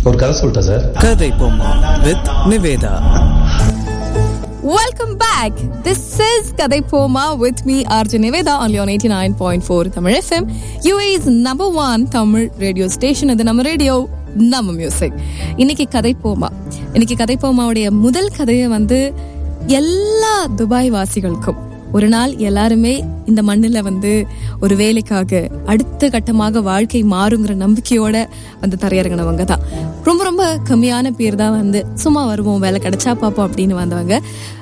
ஒரு கதை சொல்லிட்டா சார் கதை போமா with Nivetha welcome back this is கதை போமா with me R J Nivetha only on 89.4 nine point four Tamil FM U S number one Tamil radio station இது நம்ம ரேடியோ நம்ம மியூசிக் இன்னைக்கு கதை போமா இன்னைக்கு கதை போமாவுடைய முதல் கதையை வந்து எல்லா துபாய் வாசிகளுக்கும் ஒரு நாள் எல்லாருமே இந்த மண்ணுல வந்து ஒரு வேலைக்காக அடுத்த கட்டமாக வாழ்க்கை மாறுங்கிற நம்பிக்கையோட வந்து தரையிறங்கினவங்க தான் ரொம்ப ரொம்ப கம்மியான பேர் தான் வந்து சும்மா வருவோம் வேலை கிடைச்சா பார்ப்போம் அப்படின்னு வந்தவங்க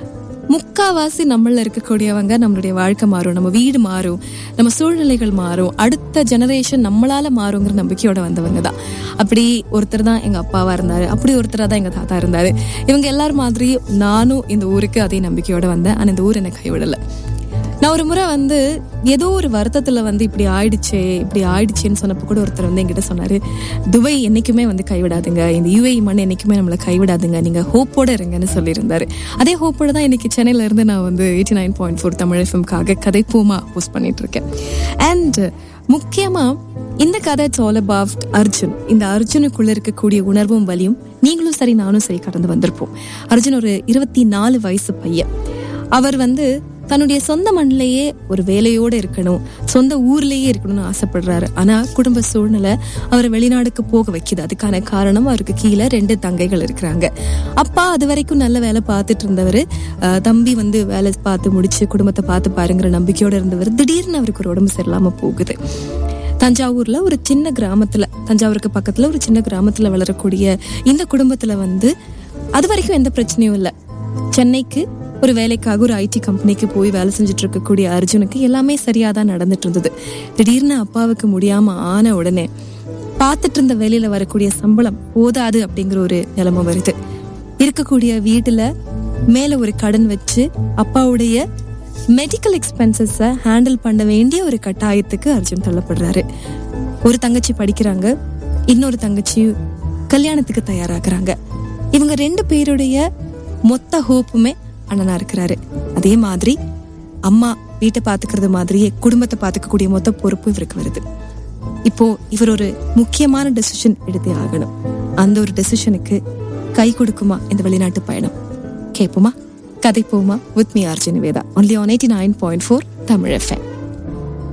முக்காவாசி நம்மள இருக்கக்கூடியவங்க நம்மளுடைய வாழ்க்கை மாறும் நம்ம வீடு மாறும் நம்ம சூழ்நிலைகள் மாறும் அடுத்த ஜெனரேஷன் நம்மளால மாறுங்கிற நம்பிக்கையோட வந்தவங்க தான் அப்படி ஒருத்தர் தான் எங்க அப்பாவா இருந்தாரு அப்படி ஒருத்தரா தான் எங்க தாத்தா இருந்தாரு இவங்க எல்லாரும் மாதிரி நானும் இந்த ஊருக்கு அதே நம்பிக்கையோட வந்தேன் ஆனா இந்த ஊர் என்னை கைவிடல நான் ஒரு முறை வந்து ஏதோ ஒரு வருத்தத்துல வந்து இப்படி ஆயிடுச்சே இப்படி ஆயிடுச்சேன்னு சொன்னப்போ கூட ஒருத்தர் வந்து என்கிட்ட சொன்னாரு துபாய் என்னைக்குமே வந்து கைவிடாதுங்க இந்த யுஏஇ மண் என்னைக்குமே நம்மளை கைவிடாதுங்க நீங்க ஹோப்போட இருங்கன்னு சொல்லியிருந்தாரு அதே ஹோப்போட தான் இன்னைக்கு சென்னையில இருந்து நான் வந்து eighty nine point four Tamil எஃப்எம்காக கதை பூமா போஸ்ட் பண்ணிட்டு இருக்கேன் அண்ட் முக்கியமா இந்த கதை இட்ஸ் ஆல் அபவுட் அர்ஜுன் இந்த அர்ஜுனுக்குள்ள இருக்கக்கூடிய உணர்வும் வலியும் நீங்களும் சரி நானும் சரி கடந்து வந்திருப்போம் அர்ஜுன் ஒரு இருபத்தி நாலு வயசு பையன் அவர் வந்து தன்னுடைய சொந்த மண்ணிலேயே ஒரு வேலையோட இருக்கணும் சொந்த ஊர்லயே இருக்கணும்னு ஆசைப்படுறாரு ஆனா குடும்ப சூழ்நிலை அவரை வெளிநாடுக்கு போக வைக்குது அதுக்கான காரணம் அவருக்கு கீழே ரெண்டு தங்கைகள் இருக்கிறாங்க அப்பா அது வரைக்கும் நல்ல வேலை பார்த்துட்டு இருந்தவர் தம்பி வந்து வேலை பார்த்து முடிச்சு குடும்பத்தை பார்த்து பாருங்கிற நம்பிக்கையோட இருந்தவர் திடீர்னு அவருக்கு ஒரு உடம்பு சரியில்லாம போகுது தஞ்சாவூர்ல ஒரு சின்ன கிராமத்துல தஞ்சாவூருக்கு பக்கத்துல ஒரு சின்ன கிராமத்துல வளரக்கூடிய இந்த குடும்பத்துல வந்து அது வரைக்கும் எந்த பிரச்சனையும் இல்லை சென்னைக்கு ஒரு வேலைக்காக ஒரு ஐடி கம்பெனிக்கு போய் வேலை செஞ்சுட்டு இருக்கக்கூடிய அர்ஜுனுக்கு எல்லாமே சரியா தான் நடந்துட்டு இருந்தது திடீர்னு அப்பாவுக்கு முடியாம ஆன உடனே பார்த்துட்டு இருந்த வேலையில வரக்கூடிய சம்பளம் போதாது அப்படிங்கிற ஒரு நிலைமை வருது இருக்கக்கூடிய வீட்டுல மேல ஒரு கடன் வச்சு அப்பாவுடைய மெடிக்கல் எக்ஸ்பென்சஸ ஹேண்டில் பண்ண வேண்டிய ஒரு கட்டாயத்துக்கு அர்ஜுன் தள்ளப்படுறாரு ஒரு தங்கச்சி படிக்கிறாங்க இன்னொரு தங்கச்சி கல்யாணத்துக்கு தயாராகிறாங்க இவங்க ரெண்டு பேருடைய மொத்த ஹோப்புமே அண்ணனா இருக்கிறாரு அதே மாதிரி அம்மா வீட்டை பாத்துக்கிறது மாதிரியே குடும்பத்தை பாத்துக்கக்கூடிய மொத்த பொறுப்பு இவருக்கு வருது இப்போ இவர் ஒரு முக்கியமான டெசிஷன் எடுத்தே ஆகணும் அந்த ஒரு டெசிஷனுக்கு கை கொடுக்குமா இந்த வெளிநாட்டு பயணம் கேட்போமா கதை போமா with me Arjun Vedha only on eighty nine point four Tamil FM